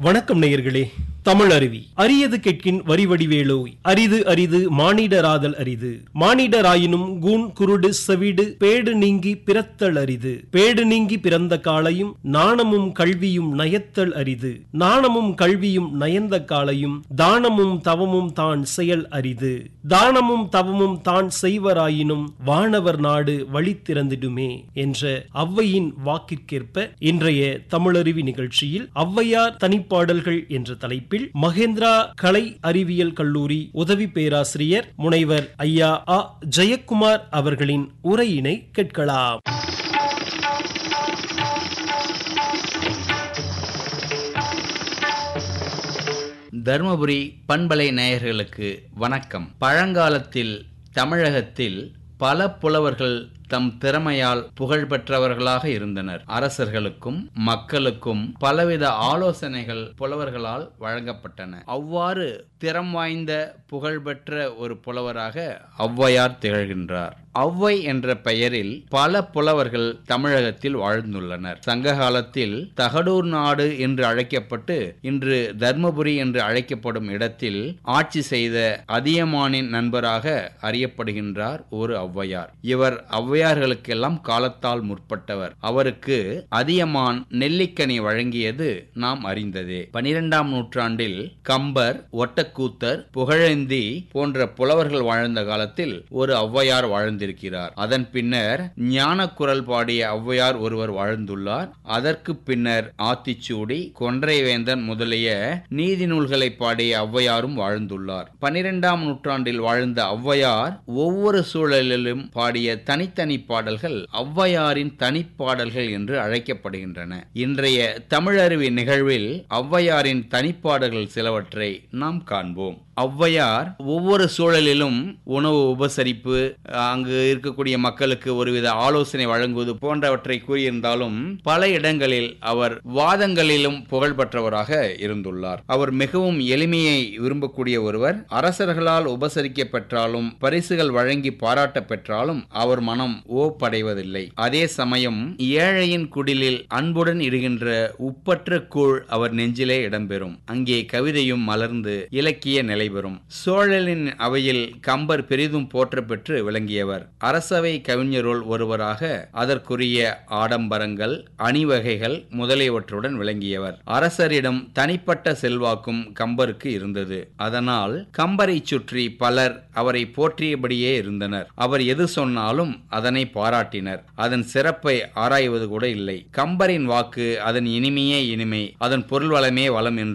வணக்கம் நேயர்களே தமிழ் அருவி அரியது கேட்கின் வரிவடிவேலோய் அரிது அரிது மானிடராதல் அரிது மானிடராயினும் கூன் குருடு செவிடு பேடு நீங்கி பிறத்தல் அரிது பேடு நீங்கி பிறந்த காலையும் நாணமும் கல்வியும் நயத்தல் அரிது நாணமும் கல்வியும் நயந்த காலையும் தானமும் தவமும் தான் செயல் அரிது தானமும் தவமும் தான் செய்வராயினும் வானவர் நாடு வழி திறந்திடுமே என்ற ஔவையின் வாக்கிற்கேற்ப இன்றைய தமிழருவி நிகழ்ச்சியில் ஔவையார் தனிப்பாடல்கள் என்ற தலைப்பில் மகேந்திரா கலை அறிவியல் கல்லூரி உதவி பேராசிரியர் முனைவர் ஐயா அ ஜெயக்குமார் அவர்களின் உரையினை கேட்கலாம் தருமபுரி பண்பலை நேயர்களுக்கு வணக்கம் பழங்காலத்தில் தமிழகத்தில் பல புலவர்கள் தம் திறமையால் புகழ் பெற்றவர்களாக இருந்தனர் அரசர்களுக்கும் மக்களுக்கும் பலவித ஆலோசனைகள் புலவர்களால் வழங்கப்பட்டன அவ்வாறு திறம் வாய்ந்த புகழ்பெற்ற ஒரு புலவராக ஔவையார் திகழ்கின்றார் ஔவை என்ற பெயரில் பல புலவர்கள் தமிழகத்தில் வாழ்ந்துள்ளனர் சங்க காலத்தில் தகடூர் நாடு என்று அழைக்கப்பட்டு இன்று தர்மபுரி என்று அழைக்கப்படும் இடத்தில் ஆட்சி செய்த அதியமானின் நண்பராக அறியப்படுகின்றார் ஒரு ஔவையார் இவர் ஔவையார்களுக்கெல்லாம் காலத்தால் முற்பட்டவர் அவருக்கு அதியமான் நெல்லிக்கனி வழங்கியது நாம் அறிந்ததே பனிரெண்டாம் நூற்றாண்டில் கம்பர் ஒட்டக்கூத்தர் புகழேந்தி போன்ற புலவர்கள் வாழ்ந்த காலத்தில் ஒரு ஔவையார் வாழ்ந்திருக்கிறார் அதன் பின்னர் ஞான குரல் பாடிய ஔவையார் ஒருவர் வாழ்ந்துள்ளார் அதற்கு பின்னர் ஆத்திச்சூடி கொன்றைவேந்தன் முதலிய நீதி நூல்களை பாடிய ஔவையாரும் வாழ்ந்துள்ளார் பனிரெண்டாம் நூற்றாண்டில் வாழ்ந்த ஔவையார் ஒவ்வொரு சூழலிலும் பாடிய தனித்தனி பாடல்கள் ஔவையாரின் தனிப்பாடல்கள் என்று அழைக்கப்படுகின்றன இன்றைய தமிழருவி நிகழ்வில் ஔவையாரின் தனிப்பாடல்கள் சிலவற்றை நாம் காண்போம் ஔவையார் ஒவ்வொரு சூழலிலும் உணவு உபசரிப்பு அங்கு இருக்கக்கூடிய மக்களுக்கு ஒருவித ஆலோசனை வழங்குவது போன்றவற்றை கூறியிருந்தாலும் பல இடங்களில் அவர் வாதங்களிலும் புகழ்பெற்றவராக இருந்துள்ளார் அவர் மிகவும் எளிமையை விரும்பக்கூடிய ஒருவர் அரசர்களால் உபசரிக்க பெற்றாலும் பரிசுகள் வழங்கி பாராட்ட பெற்றாலும் அவர் மனம் ஓப்படைவதில்லை அதே சமயம் ஏழையின் குடிலில் அன்புடன் இடுகின்ற உப்பற்ற கூழ் அவர் நெஞ்சிலே இடம்பெறும் அங்கே கவிதையும் மலர்ந்து இலக்கிய நிலை நடைபெறும் சோழலின் அவையில் கம்பர் பெரிதும் போற்ற பெற்று விளங்கியவர் அரசவை கவிஞருள் ஒருவராக அதற்குரிய ஆடம்பரங்கள் அணிவகைகள் முதலியவற்றுடன் விளங்கியவர் அரசரிடம் தனிப்பட்ட செல்வாக்கும் கம்பருக்கு இருந்தது அதனால் கம்பரை சுற்றி பலர் அவரை போற்றியபடியே இருந்தனர் அவர் எது சொன்னாலும் அதனை பாராட்டினர் அதன் சிறப்பை ஆராய்வது கூட இல்லை கம்பரின் வாக்கு அதன் இனிமையே இனிமை அதன் பொருள் வளமே வளம் என்று